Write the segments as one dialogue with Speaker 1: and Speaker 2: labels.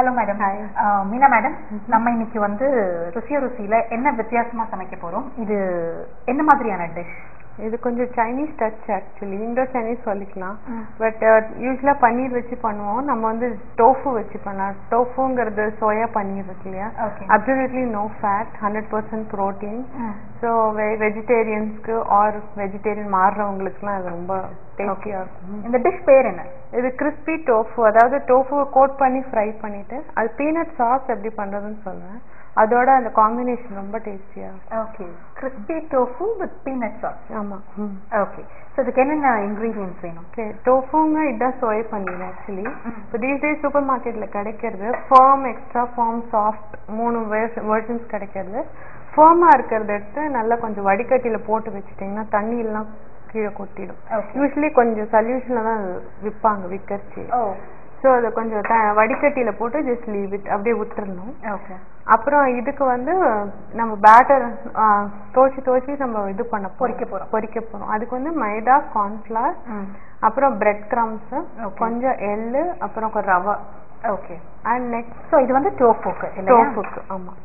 Speaker 1: Hello madam Meena madam நம்ம இன்னைக்கு வந்து ருசிய ருசியில என்ன வித்தியாசமா சமைக்க போறோம் இது என்ன மாதிரியான டிஷ்
Speaker 2: இது கொஞ்சம் Chinese touch actually Indo Chinese சொல்லிக்கலாம்
Speaker 1: ம்.
Speaker 2: பட் யூஸ்வலாக பன்னீர் வச்சு பண்ணுவோம் நம்ம வந்து டோஃபு வச்சு பண்ணலாம் டோஃபுங்கிறது சோயா பன்னீர் இருக்கு இல்லையா
Speaker 1: okay
Speaker 2: absolutely no fat hundred percent protein so வெ வெஜிடேரியன்ஸ்க்கு ஆர் வெஜிடேரியன் மாறுறவங்களுக்குலாம் அது ரொம்ப டேஸ்டியாக இருக்கும்
Speaker 1: இந்த டிஷ் பேர் என்ன
Speaker 2: இது கிறிஸ்பி டோஃபு அதாவது டோஃபுவை கோட் பண்ணி ஃப்ரை பண்ணிட்டு அது பீனட் சாஸ் எப்படி பண்ணுறதுன்னு சொல்லுவேன் அதோட அந்த காம்பினேஷன் ரொம்ப டேஸ்டியாக இருக்கும்
Speaker 1: okay crispy tofu with peanut sauce
Speaker 2: ஆமாம் ம்
Speaker 1: ஓகே ஸோ இதுக்கு என்னென்ன இன்க்ரீடியன்ஸ் வேணும்
Speaker 2: ஓகே டோஃபுங்க இதான் சோயா பன்னீர் ஆக்சுவலி
Speaker 1: ம்.
Speaker 2: இப்போ தீஸ் டேஸ் சூப்பர் மார்க்கெட்டில் கிடைக்கிறது ஃபார்ம் எக்ஸ்ட்ரா ஃபார்ம் சாஃப்ட் மூணு வெர்ஷன்ஸ் கிடைக்கிறது ஃபார்மாக இருக்கிறத எடுத்து நல்லா கொஞ்சம் வடிகட்டியில் போட்டு வச்சுட்டிங்கன்னா தண்ணியெல்லாம் கீழே கொட்டிடும்
Speaker 1: ஓகே
Speaker 2: யூஸ்வலி கொஞ்சம் சொல்யூஷனில் தான் அது விற்பாங்க விற்கச்சு
Speaker 1: ஓ
Speaker 2: ஸோ அதை கொஞ்சம் த வடிகட்டியில் போட்டு ஜஸ்ட் லீவ் இட் அப்படியே விட்டுறணும்
Speaker 1: ஓகே
Speaker 2: அப்புறம் இதுக்கு வந்து நம்ம பேட்டர் தோச்சி தோச்சி நம்ம இது பண்ண போறோம்.
Speaker 1: பொரிக்க போறோம்.
Speaker 2: பொரிக்க போறோம் அதுக்கு வந்து மைதா கார்ன்ஃப்ளவர்
Speaker 1: ம்
Speaker 2: அப்புறம் பிரெட் கிரம்ஸ்
Speaker 1: Okay.
Speaker 2: கொஞ்சம் எள்ளு அப்புறம் கொஞ்சம் rava
Speaker 1: okay
Speaker 2: and next
Speaker 1: so இது வந்து டோஃபுக்கு இல்லையா
Speaker 2: டோஃபுக்கு ஆமா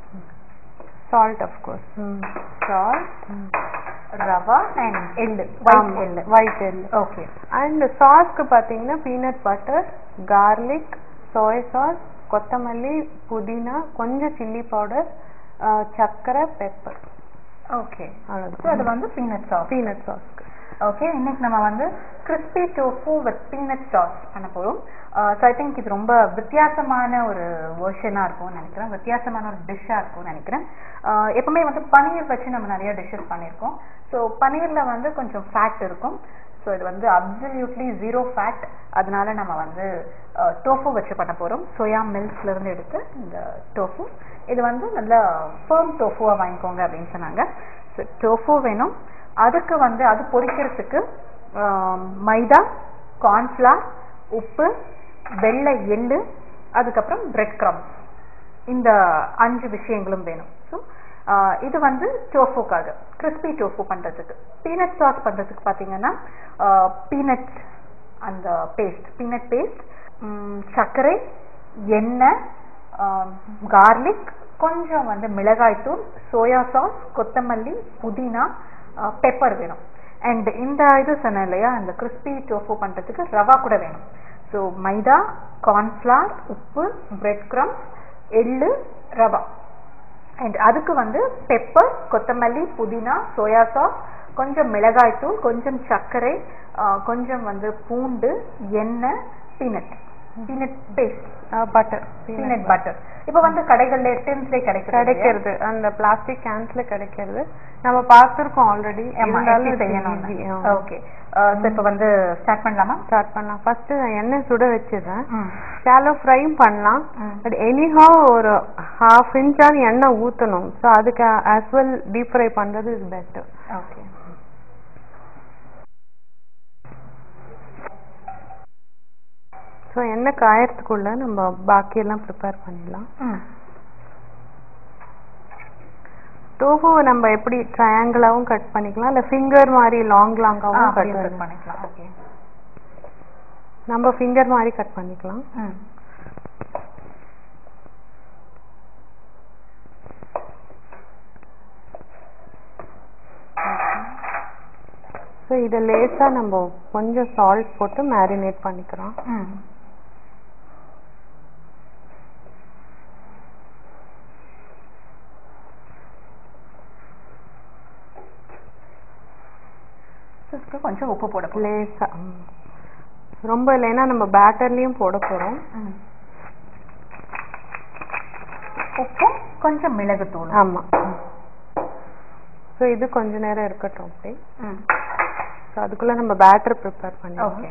Speaker 2: salt of course
Speaker 1: salt rava and எள்ளு ஒயிட் எள்ளு
Speaker 2: ஒயிட் எள்ளு
Speaker 1: ஓகே
Speaker 2: அண்ட் சாஸ்க்கு பார்த்தீங்கன்னா peanut butter garlic soya sauce கொத்தமல்லி புதினா கொஞ்சம் சில்லி பவுடர் சர்க்கரை பெப்பர்
Speaker 1: ஓகே ஸோ அது
Speaker 2: அவ்வளோதான்
Speaker 1: வந்து பீனட் சாஸ்
Speaker 2: பீனட் சாஸ்க்கு
Speaker 1: ஓகே இன்னைக்கு நம்ம வந்து crispy tofu with peanut sauce பண்ண போகிறோம் ஸோ ஐ திங்க் இது ரொம்ப வித்தியாசமான ஒரு வெர்ஷனாக இருக்கும்னு நினைக்கிறேன் வித்தியாசமான ஒரு டிஷ்ஷாக இருக்கும்னு நினைக்கிறேன் அஹ் எப்பவுமே வந்து பன்னீர் வச்சு நம்ம நிறைய டிஷ்ஷஸ் பண்ணியிருக்கோம் ஸோ பன்னீரில் வந்து கொஞ்சம் ஃபேட் இருக்கும் ஸோ இது வந்து அப்சல்யூட்லி ஜீரோ ஃபேட் அதனால நம்ம வந்து டோஃபு வச்சு பண்ண போகிறோம் சோயா மில்க்ஸ்லேருந்து எடுத்து இந்த டோஃபு இது வந்து நல்ல ஃபேர்ம் டோஃபுவாக வாங்கிக்கோங்க அப்படின்னு சொன்னாங்க ஸோ டோஃபு வேணும் அதுக்கு வந்து அது பொரிக்கிறதுக்கு ஆம், மைதா கார்ன்ஃப்ளவர் உப்பு வெள்ளை எள்ளு அதுக்கப்புறம் பிரெட் கிரம்ஸ் இந்த அஞ்சு விஷயங்களும் வேணும் ஸோ இது வந்து டோஃபுக்காக கிறிஸ்பி டோஃபு பண்ணுறதுக்கு பீனட் சாஸ் பண்ணுறதுக்கு பார்த்தீங்கன்னா பீனட் அந்த பேஸ்ட் பீனட் பேஸ்ட் சர்க்கரை எண்ணெய் கார்லிக் கொஞ்சம் வந்து மிளகாய்த்தூள் சோயா சாஸ் கொத்தமல்லி புதினா பெப்பர் வேணும் அண்ட் இந்த இது சொன்னேன் இல்லையா இந்த கிறிஸ்பி டோஃபு பண்ணுறதுக்கு ரவா கூட வேணும் ஸோ மைதா கார்ன்ஃப்ளவர் உப்பு பிரெட் கிரம்ஸ் எள்ளு ரவா அண்ட் அதுக்கு வந்து பெப்பர் கொத்தமல்லி புதினா சோயா சாஸ் கொஞ்சம் மிளகாய்த்தூள் கொஞ்சம் சர்க்கரை ஆ, கொஞ்சம் வந்து பூண்டு எண்ணெய் peanut peanut paste
Speaker 2: butter
Speaker 1: peanut butter இப்போ வந்து கடைகள்ல டின்ஸ்லேயே கிடைக்கிறது
Speaker 2: கிடைக்கிறது அந்த பிளாஸ்டிக் கேன்ஸ்ல கிடைக்கிறது நம்ம பார்த்துருக்கோம் ஆல்ரெடி
Speaker 1: ஆமா எப்படி செய்யணும் ஓகே ஸோ இப்போ வந்து ஸ்டார்ட் பண்ணலாமா
Speaker 2: ஸ்டார்ட் பண்ணலாம் ஃபர்ஸ்ட் எண்ணெய் சுட வச்சிடுறேன்
Speaker 1: ம்
Speaker 2: ஷாலோ ஃப்ரையும் பண்ணலாம்
Speaker 1: ம்.
Speaker 2: பட் எனிஹாவ் ஒரு ஹாஃப் இன்ச்சான எண்ணெய் ஊற்றணும் ஸோ அதுக்கு ஆஸ் வெல் டீப் ஃப்ரை பண்ணுறது இஸ் பெட்டர்
Speaker 1: ஓகே
Speaker 2: ஸோ எண்ணெய் காயறதுக்குள்ள நம்ம பாக்கியெல்லாம் ப்ரிப்பேர் பண்ணிடலாம்
Speaker 1: ம்
Speaker 2: டோஃபுவை நம்ம எப்படி ட்ரையாங்கிளாவும் கட் பண்ணிக்கலாம் இல்லை ஃபிங்கர் மாதிரி லாங்
Speaker 1: ஆ
Speaker 2: லாங்காகவும் கட்
Speaker 1: அப்படியே cut
Speaker 2: பண்ணிக்கலாம்
Speaker 1: பண்ணிக்கலாம் ஓகே
Speaker 2: நம்ம ஃபிங்கர் மாதிரி கட் பண்ணிக்கலாம்
Speaker 1: ம்
Speaker 2: ஸோ இதை லேசாக நம்ம கொஞ்சம் சால்ட் போட்டு மேரினேட் பண்ணிக்கிறோம்
Speaker 1: ம் இதுக்கு கொஞ்சம் உப்பு போட போகிறோம்
Speaker 2: லேசாக ரொம்ப இல்லைன்னா நம்ம பேட்டர்லேயும் போட போகிறோம்
Speaker 1: ம் உப்பும் கொஞ்சம் மிளகுத்தூள்
Speaker 2: ஆமாம் ஸோ இது கொஞ்ச நேரம் இருக்கட்டும் அப்படி
Speaker 1: ம்
Speaker 2: ஸோ அதுக்குள்ளே நம்ம பேட்டர் ப்ரிப்பேர் பண்ணிடுவோம்
Speaker 1: okay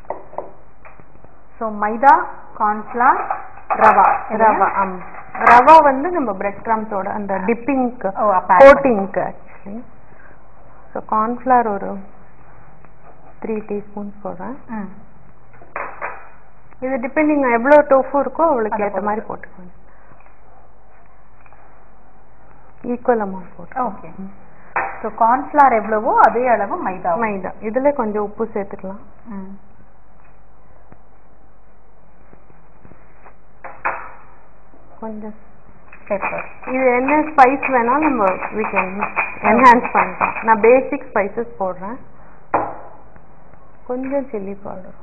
Speaker 1: so maida cornflour rava
Speaker 2: rava ஆமாம் ரவா வந்து நம்ம பிரெட் கிராம்ஸோட அந்த டிப்பிங்க்கு
Speaker 1: ஓ அப்போ
Speaker 2: கோட்டிங்க்கு ஆக்சுவலி ஸோ கார்ன்ஃப்ளவர் ஒரு த்ரீ டீஸ்பூன்ஸ் போடுறேன்
Speaker 1: ம்
Speaker 2: இது டிபெண்டிங் எவ்வளோ டோஃபு இருக்கோ அவளுக்கு
Speaker 1: அதை
Speaker 2: ஏற்ற மாதிரி போட்டுக்கோங்க ஈக்குவல் அமௌண்ட் போட்டு
Speaker 1: ஓகே ஸோ கார்ன்ஃப்ளவர் எவ்வளவோ அதே அளவு மைதா
Speaker 2: மைதா இதுல கொஞ்சம் உப்பு சேர்த்துக்கலாம்
Speaker 1: ம்
Speaker 2: கொஞ்சம்
Speaker 1: பெப்பர்
Speaker 2: இது என்ன ஸ்பைஸ் வேணா நம்ம we can என்ஹான்ஸ் பண்ணிக்கலாம் நான் பேசிக் ஸ்பைசஸ் போடுறேன் கொஞ்சம் சில்லி பவுடர்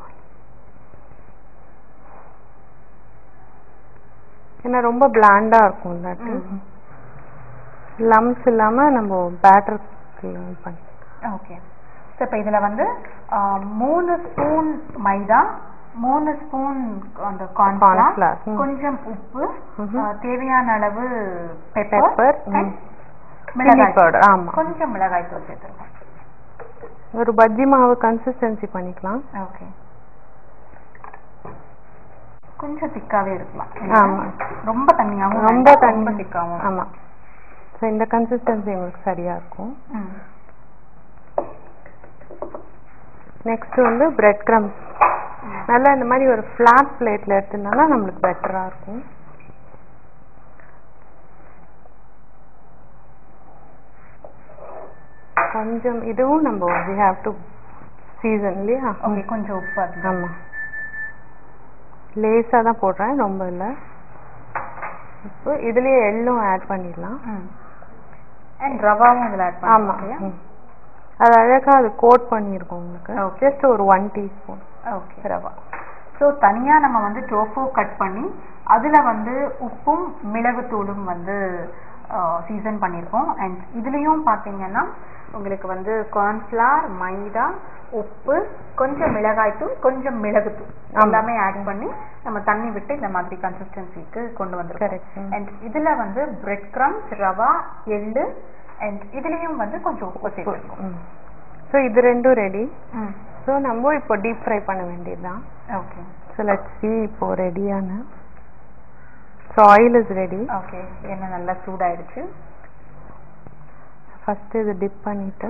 Speaker 2: ஏன்னா ரொம்ப பிளாண்டா இருக்கும் இல்லாட்டி லம்ஸ் இல்லாம நம்ம பேட்டருக்கு பண்ணி
Speaker 1: ஓகே ஸோ இப்போ இதில் வந்து ஆ, மூணு ஸ்பூன் மைதா மூணு ஸ்பூன் அந்த
Speaker 2: Corn
Speaker 1: கார்ன்ஃபிளவர்
Speaker 2: flour, ம்.
Speaker 1: கொஞ்சம் உப்பு
Speaker 2: ம்ஹும்.
Speaker 1: ஆ, தேவையான அளவு பெப்பர்
Speaker 2: Pepper, ம்.
Speaker 1: மிளகாய்
Speaker 2: powder, ஆமா.
Speaker 1: கொஞ்சம் மிளகாய் தூள் சேர்த்துருக்கோம்
Speaker 2: ஒரு பஜ்ஜி மாவு கன்சிஸ்டன்சி பண்ணிக்கலாம்
Speaker 1: ஓகே கொஞ்சம் திக்காவே இருக்கலாம்
Speaker 2: ஆமா.
Speaker 1: ரொம்ப தண்ணியாவும்
Speaker 2: ரொம்ப
Speaker 1: வேண்டாம்,
Speaker 2: தண்ணி
Speaker 1: ரொம்ப திக்காவும்
Speaker 2: ஆமா ஸோ இந்த கன்சிஸ்டன்சி உங்களுக்கு சரியா இருக்கும்
Speaker 1: ம்.
Speaker 2: நெக்ஸ்ட் வந்து பிரெட் கிரம்ஸ் நல்லா இந்த மாதிரி ஒரு ஃபிளாட் பிளேட்ல எடுத்துனாலும் நம்மளுக்கு பெட்டரா இருக்கும் கொஞ்சம் இதுவும் நம்ம we have to சீசன் இல்லையா
Speaker 1: ஓகே கொஞ்சம் உப்பு அதுல.
Speaker 2: ஆமா லேசா தான் போடுறேன் ரொம்ப இல்ல இப்போ இதுலயே எள்ளும் ஆட் பண்ணிடலாம்
Speaker 1: ம் அண்ட் ரவாவும் இதில் ஆட்
Speaker 2: ஆமா
Speaker 1: பண்ணுவோம்
Speaker 2: ம். அது அழகா அது கோட் பண்ணியிருக்கோம் உங்களுக்கு
Speaker 1: Okay.
Speaker 2: ஜஸ்ட் ஒரு one teaspoon
Speaker 1: okay rava so தனியாக நம்ம வந்து டோஃபு கட் பண்ணி அதில் வந்து உப்பும் மிளகுத்தூளும் வந்து சீசன் பண்ணியிருக்கோம் அண்ட் இதுலேயும் பார்த்தீங்கன்னா உங்களுக்கு வந்து கார்ன்ஃப்ளவர் மைதா உப்பு கொஞ்சம் மிளகாய்த்தூள் கொஞ்சம் மிளகுத்தூள்
Speaker 2: ஆமா.
Speaker 1: எல்லாமே ஆட் பண்ணி நம்ம தண்ணி விட்டு இந்த மாதிரி கன்சிஸ்டன்சிக்கு கொண்டு வந்திருக்கோம்
Speaker 2: Correct. ம்.
Speaker 1: அண்ட் இதில் வந்து பிரெட் கிரம்ஸ் ரவா எள்ளு அண்ட் இதுலேயும் வந்து கொஞ்சம் உப்பு சேர்த்துருக்கோம்
Speaker 2: ஸோ இது ரெண்டும் ரெடி
Speaker 1: ம்
Speaker 2: ஸோ நம்ம இப்போ டீப் ஃப்ரை பண்ண வேண்டியதுதான்
Speaker 1: ஓகே
Speaker 2: ஸோ லெட் சி இப்போ ரெடியான so oil is ready
Speaker 1: okay எண்ணெய் நல்லா சூடாயிடுச்சு
Speaker 2: ஃபர்ஸ்ட் இது டிப் பண்ணிட்டு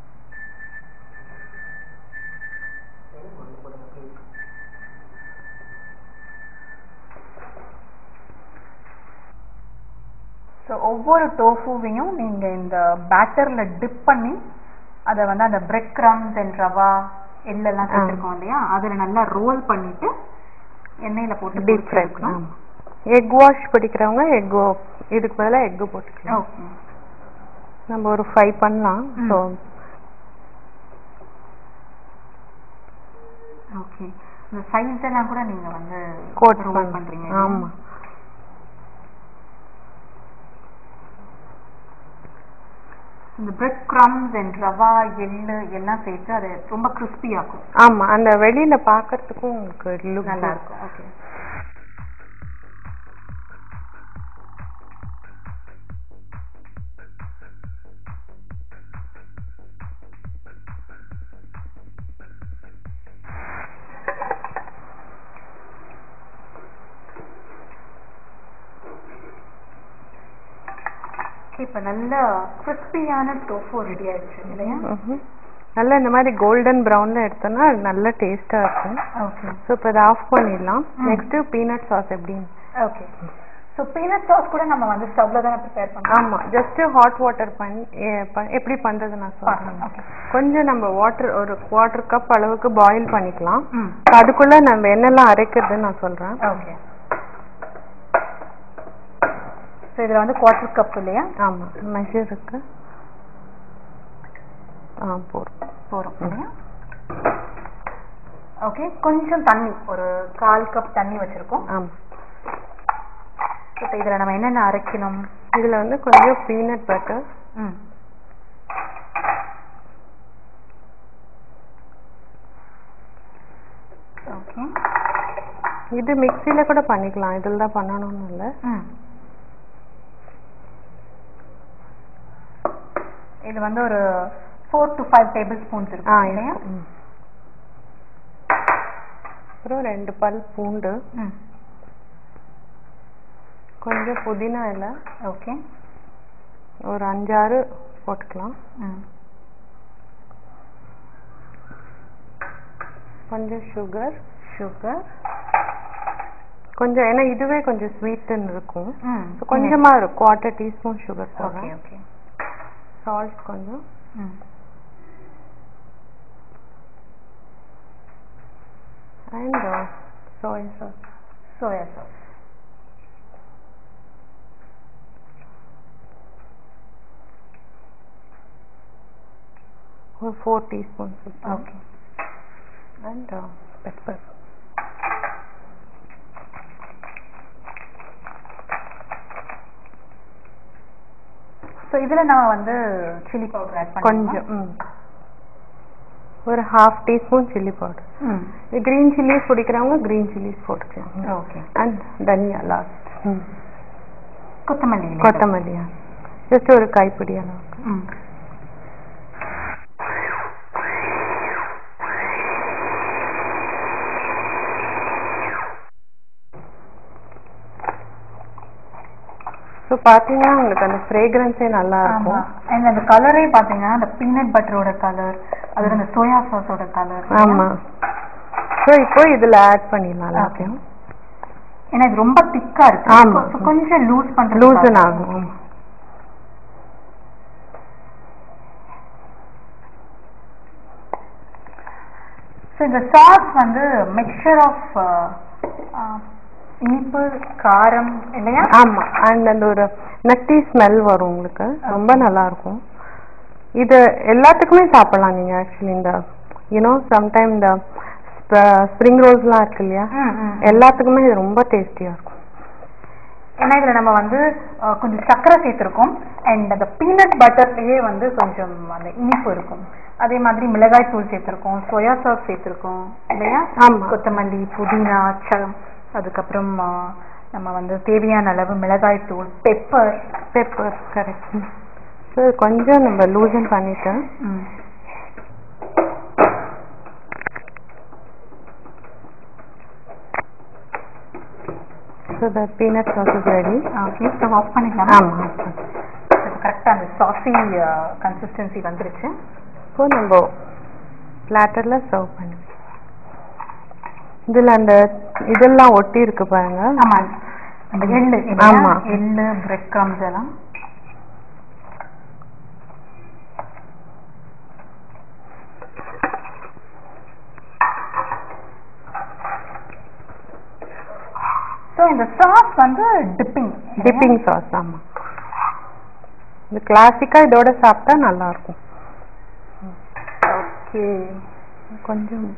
Speaker 1: ஸோ ஒவ்வொரு டோஃபுவையும் நீங்க இந்த பேட்டர்ல டிப் பண்ணி அதை வந்து அந்த பிரெட் கிரம்ஸ் அண்ட் ரவா எள்ளெல்லாம் சேர்த்துருக்கோம் இல்லையா அதில் நல்லா ரோல் பண்ணிட்டு எண்ணெயில போட்டு
Speaker 2: டீப் ஃப்ரை
Speaker 1: பொரிச்செடுக்கணும்.
Speaker 2: எக் வாஷ் பிடிக்கிறவங்க எக் இதுக்கு பதிலாக எக்கு போட்டுக்கலாம்
Speaker 1: ஓகே
Speaker 2: நம்ம ஒரு ஃப்ரை பண்ணலாம்
Speaker 1: ம்.
Speaker 2: ஸோ
Speaker 1: ஓகே இந்த சைஸ் எல்லாம் கூட நீங்க வந்து
Speaker 2: கோட்
Speaker 1: roll பண்றீங்க
Speaker 2: ஆமா
Speaker 1: இந்த பிரெட் கிரம்ஸ் அண்ட் ரவா எள்ளு எல்லாம் சேர்த்து அது ரொம்ப crispy ஆக்கும்
Speaker 2: ஆமா அந்த வெளியில பார்க்கறதுக்கும் உங்களுக்கு லுக்
Speaker 1: நல்லா இருக்கும் ஓகே இப்போ நல்ல கிறிஸ்பியான டோஃபு ரெடி ஆயிடுச்சு இல்லையா
Speaker 2: ம்ஹும். நல்லா இந்த மாதிரி கோல்டன் ப்ரௌன்ல எடுத்தோம்னா அது நல்ல டேஸ்டா இருக்கும்
Speaker 1: ஓகே
Speaker 2: ஸோ இப்போ இதை ஆஃப் பண்ணிடலாம்
Speaker 1: ம்.
Speaker 2: நெக்ஸ்ட் பீனட் சாஸ் எப்படின்னு
Speaker 1: ஓகே ஸோ பீனட் சாஸ் கூட நம்ம வந்து ஸ்டவ்ல தானே ப்ரிப்பேர் பண்ணோம்
Speaker 2: ஆமா ஜஸ்ட் ஹாட் வாட்டர் பண்ணி எ- ப- எப்படி பண்றது நான் சொல்றேன்
Speaker 1: பார்க்கலாம் ஓகே
Speaker 2: கொஞ்சம் நம்ம வாட்டர் ஒரு குவார்டர் கப் அளவுக்கு பாயில் பண்ணிக்கலாம்
Speaker 1: ம்
Speaker 2: அதுக்குள்ள நம்ம என்னெல்லாம் அரைக்கிறதுன்னு நான் சொல்றேன்
Speaker 1: ஓகே ஸோ இதில் வந்து குவார்டர் கப் இல்லையா
Speaker 2: ஆமா மெஷர் இருக்கு ஆ போதும்
Speaker 1: போகிறோம் இல்லையா ஓகே கொஞ்சம் தண்ணி ஒரு கால் கப் தண்ணி வச்சுருக்கோம்
Speaker 2: ஆமா
Speaker 1: இப்போ இதில் நம்ம என்னென்ன அரைக்கணும்
Speaker 2: இதுல வந்து கொஞ்சம் பீனட் பட்டர்
Speaker 1: ம் ஓகே
Speaker 2: இது மிக்ஸில கூட பண்ணிக்கலாம் இதில் தான் பண்ணணும்னு இல்லை
Speaker 1: ம் இது வந்து ஒரு four to five tablespoons
Speaker 2: ஆ
Speaker 1: இருக்கும் இல்லையா
Speaker 2: இருக்கும். ம். அப்புறம் ரெண்டு பல் பூண்டு
Speaker 1: ம்
Speaker 2: கொஞ்சம் புதினா இலை
Speaker 1: ஓகே
Speaker 2: ஒரு அஞ்சாறு போட்டுக்கலாம்
Speaker 1: ம்
Speaker 2: கொஞ்சம் சுகர்
Speaker 1: சுகர்
Speaker 2: கொஞ்சம் ஏன்னா இதுவே கொஞ்சம் ஸ்வீட்டுன்னு இருக்கும்
Speaker 1: ம்
Speaker 2: So, கொஞ்சமா ஒரு குவார்ட்டர் டீஸ்பூன் சுகர்
Speaker 1: ஓகே
Speaker 2: போடுறேன்
Speaker 1: ஓகே
Speaker 2: சால்ட் கொஞ்சம்
Speaker 1: ம்
Speaker 2: and soya sauce
Speaker 1: soya sauce
Speaker 2: ஒரு four teaspoons
Speaker 1: okay
Speaker 2: and pepper
Speaker 1: so இதுல நான் வந்து சில்லி பவுடர் ஆட் பண்ணி
Speaker 2: கொஞ்சம் ம் ஒரு ஹாஃப் டீஸ்பூன் சில்லி பவுடர்
Speaker 1: ம்
Speaker 2: கிரீன் சில்லிஸ் பிடிக்கிறவங்க கிரீன் சில்லிஸ் போட்டுக்கலாம்
Speaker 1: ஓகே
Speaker 2: அண்ட் தனியா லாஸ்ட் ம்
Speaker 1: கொத்தமல்லி இலை.
Speaker 2: கொத்தமல்லியா ஜஸ்ட் ஒரு கைப்பிடி அளவுக்கு
Speaker 1: ம்
Speaker 2: ஸோ பார்த்தீங்கன்னா உங்களுக்கு அந்த ஃப்ரேக்ரன்ஸே நல்லா
Speaker 1: ஆமா
Speaker 2: இருக்கும்
Speaker 1: அண்ட் அந்த கலரே பாத்தீங்கன்னா அந்த பீனட் பட்டரோட கலர் அதோட அந்த சோயா சாஸோட கலர்
Speaker 2: ஆமா ஸோ இப்போ இதுல ஆட் பண்ணிடலாம் எல்லாத்தையும்
Speaker 1: ஏன்னா இது ரொம்ப திக்கா இருக்கு
Speaker 2: ஆமா.
Speaker 1: So, கொஞ்சம் லூஸ் பண்றது
Speaker 2: லூசன் ஆகும் ஆமா.
Speaker 1: ஸோ இந்த சாஸ் வந்து மிக்சர் ஆஃப் இனிப்பு காரம் இல்லையா
Speaker 2: ஆமா அண்ட் அந்த ஒரு நட்டி ஸ்மெல் வரும் உங்களுக்கு ரொம்ப நல்லா இருக்கும் இது எல்லாத்துக்குமே சாப்பிடலாம் நீங்க ஆக்சுவலி இந்த யூனோ சம்டைம் இந்த ஸ்ப்ரிங் ரோல்ஸ்லாம் இருக்கு இல்லையா
Speaker 1: ம், ம்.
Speaker 2: எல்லாத்துக்குமே இது ரொம்ப டேஸ்டியா இருக்கும்
Speaker 1: ஏன்னா இதுல நம்ம வந்து அஹ், கொஞ்சம் சர்க்கரை சேர்த்திருக்கோம் அண்ட் அந்த பீனட் பட்டர்லயே வந்து கொஞ்சம் அந்த இனிப்பு இருக்கும் அதே மாதிரி மிளகாய் தூள் சேர்த்திருக்கோம் சோயா சாஸ் சேர்த்திருக்கோம் இல்லையா
Speaker 2: ஆமா.
Speaker 1: கொத்தமல்லி புதினா ச அதுக்கப்புறம் அஹ், நம்ம வந்து தேவையான அளவு மிளகாய் தூள் பெப்பர்
Speaker 2: பெப்பர் கரெக்ட் ஸோ கொஞ்சம் நம்ம லூசன் பண்ணிட்டு so the peanut sauce is ready
Speaker 1: okay stove off பண்ணிக்கலாமா
Speaker 2: ஆமா
Speaker 1: கரெக்டாக அந்த சாசி கன்சிஸ்டன்சி வந்துருச்சு
Speaker 2: இப்போ நம்ம பிளாட்டர்ல சர்வ் பண்ணி இதுல அந்த இதெல்லாம் ஒட்டி இருக்கு பாருங்க
Speaker 1: ஆமா அந்த எள்ளு இல்லையா?
Speaker 2: ஆமா.
Speaker 1: எள்ளு பிரெட் கிரம்ஸ் எல்லாம் ஸோ இந்த சாஸ் வந்து டிப்பிங்
Speaker 2: டிப்பிங் சாஸ் ஆமா இது கிளாசிக்கா இதோட சாப்பிட்டா நல்லா இருக்கும்
Speaker 1: ஓகே
Speaker 2: கொஞ்சம்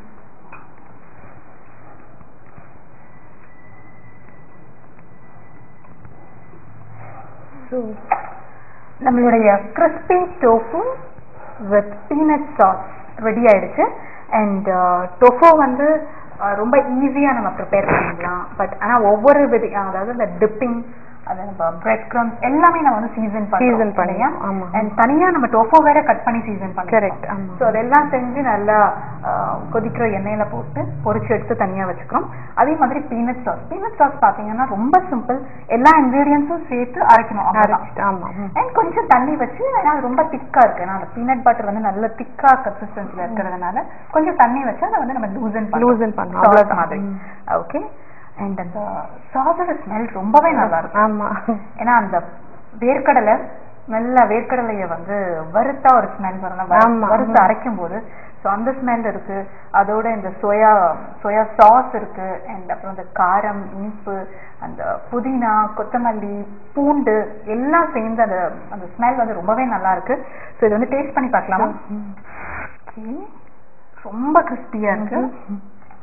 Speaker 1: ஸோ நம்மளுடைய crispy tofu with peanut sauce ready ஆயிடுச்சு அண்ட் டோஃபோ வந்து அஹ், ரொம்ப ஈஸியாக நம்ம ப்ரிப்பேர் பண்ணிடலாம் பட் ஆனால் ஒவ்வொரு விதி அதாவது இந்த டிப்பிங் அது நம்ம பிரெட் க்ரம்ஸ் எல்லாமே நம்ம வந்து சீசன்
Speaker 2: Season
Speaker 1: பண்ணி
Speaker 2: பண்ணிடுவோம், ஆமா.
Speaker 1: அண்ட் தனியாக நம்ம டோஃபோ வேற கட் பண்ணி சீசன் பண்ணி
Speaker 2: Correct, ஆமா.
Speaker 1: ஸோ அதெல்லாம் செஞ்சு நல்லா அஹ், கொதிக்கிற எண்ணெயில போட்டு பொரிச்சு எடுத்து தனியா வச்சுக்கிறோம் அதே மாதிரி பீனட் சாஸ் பீனட் சாஸ் பாத்தீங்கன்னா ரொம்ப சிம்பிள் எல்லா இன்கிரீடியன்ஸும் சேர்த்து அரைக்கணும் அவ்வளவுதான்
Speaker 2: அரைச்சிட்டு ஆமா ம்.
Speaker 1: அண்ட் கொஞ்சம் தண்ணி வச்சு ஏன்னா அது ரொம்ப திக்கா இருக்கு ஏன்னா அந்த பீனட் பட்டர் வந்து நல்ல திக்கா கன்சிஸ்டன்சில இருக்கிறதுனால கொஞ்சம் தண்ணி வச்சு அதை வந்து நம்ம லூசன்
Speaker 2: Loosen பண்ணணும், அவ்வளவுதான்.
Speaker 1: மாதிரி
Speaker 2: ம்.
Speaker 1: ஓகே அண்ட் அந்த சாஸோட ஸ்மெல் ரொம்பவே நல்லா இருக்கும்
Speaker 2: ஆமா
Speaker 1: ஏன்னா அந்த வேர்க்கடலை நல்ல வேர்க்கடலைய வந்து வறுத்தா ஒரு ஸ்மெல் வரும்
Speaker 2: ஆமா.
Speaker 1: வறு- வறுத்து அரைக்கும் போது ஸோ அந்த ஸ்மெல் இருக்கு அதோட இந்த சோயா சோயா சாஸ் இருக்கு அண்ட் அப்புறம் இந்த காரம் இனிப்பு அந்த புதினா கொத்தமல்லி பூண்டு எல்லாம் சேர்ந்து அந்த அந்த ஸ்மெல் வந்து ரொம்பவே நல்லா இருக்கு ஸோ இது வந்து டேஸ்ட் பண்ணி பார்க்கலாமா
Speaker 2: ம்.
Speaker 1: Okay. ரொம்ப கிறிஸ்பியா இருக்கு
Speaker 2: ம்.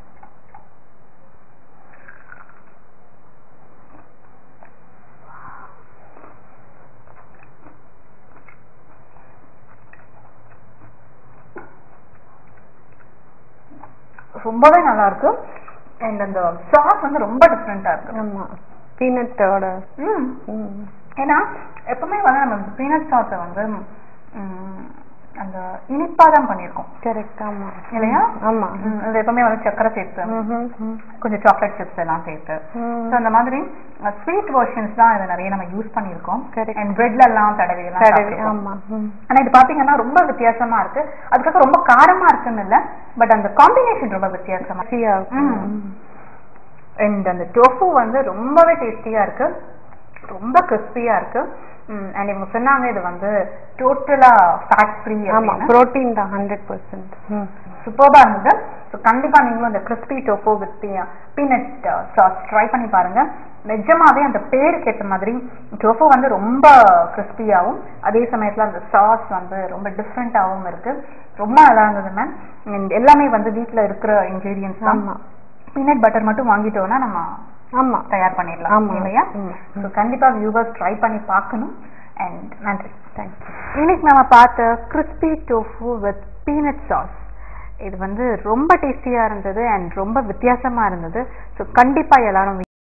Speaker 1: ரொம்பவே நல்லா இருக்கு அண்ட் அந்த சாஸ் வந்து ரொம்ப டிஃப்ரெண்டா இருக்கு
Speaker 2: ஆமா பீனட்டோட
Speaker 1: ம்
Speaker 2: ம்
Speaker 1: ஏன்னா எப்பவுமே வந்து நம்ம பீனட் சாஸை வந்து ம், அந்த இனிப்பா தான் பண்ணியிருக்கோம்
Speaker 2: கரெக்ட் ஆமா
Speaker 1: இல்லையா
Speaker 2: ஆமா
Speaker 1: ம், அது எப்பவுமே வந்து சக்கரை சேர்த்து
Speaker 2: ம்ஹும். ம்.
Speaker 1: கொஞ்சம் சாக்லேட் சிப்ஸ் எல்லாம் சேர்த்து
Speaker 2: ம்.
Speaker 1: ஸோ அந்த மாதிரி ஸ்வீட் வெர்ஷன்ஸ் தான் இதை நிறைய நம்ம யூஸ் பண்ணியிருக்கோம்
Speaker 2: Correct.
Speaker 1: அண்ட் பிரெட்ல எல்லாம் தடவி எல்லாம்
Speaker 2: தடவி
Speaker 1: சாப்பிட்டிருக்கோம்.
Speaker 2: ஆமா ம்.
Speaker 1: ஆனா இது பாத்தீங்கன்னா ரொம்ப வித்தியாசமா இருக்கு அதுக்காக ரொம்ப காரமா இருக்குன்னு இல்ல பட் அந்த காம்பினேஷன் ரொம்ப வித்தியாசமா
Speaker 2: ருசியா இருக்கும்.
Speaker 1: ம்.
Speaker 2: ம்.
Speaker 1: அண்ட் அந்த டோஃபு வந்து ரொம்பவே டேஸ்டியா இருக்கு ரொம்ப கிறிஸ்பியா இருக்கு அண்ட் இவங்க சொன்னாங்க இது வந்து டோட்டலா ஃபேட் ஃப்ரீ
Speaker 2: ஆமா புரோட்டீன் தான் ஹண்ட்ரட் பர்சன்ட்
Speaker 1: சூப்பர்பா இருந்தது ஸோ கண்டிப்பா நீங்களும் இந்த crispy tofu with peanut sauce try பண்ணி பாருங்க நிஜமாவே அந்த பேருக்கு ஏற்ற மாதிரி டோஃபு வந்து ரொம்ப கிறிஸ்பியாகவும் அதே சமயத்துல அந்த சாஸ் வந்து ரொம்ப டிஃப்ரெண்ட்டாகவும் இருக்கு ரொம்ப நல்லா இருந்தது மேம் எல்லாமே வந்து வீட்ல இருக்கிற இன்கிரீடியன்ஸ் தான்
Speaker 2: ஆமா
Speaker 1: பீனட் பட்டர் மட்டும் வாங்கிட்டோம்னா நம்ம
Speaker 2: ஆமா
Speaker 1: தயார் பண்ணிடலாம்
Speaker 2: ஆமா.
Speaker 1: இல்லையா
Speaker 2: ம்.
Speaker 1: ஸோ கண்டிப்பா வியூவர்ஸ் ட்ரை பண்ணி பார்க்கணும் அண்ட் நன்றி
Speaker 2: தேங்க்யூ
Speaker 1: இன்னைக்கு நம்ம பார்த்த crispy tofu with peanut sauce இது வந்து ரொம்ப டேஸ்டியா இருந்தது அண்ட் ரொம்ப வித்தியாசமா இருந்தது ஸோ கண்டிப்பா எல்லாரும்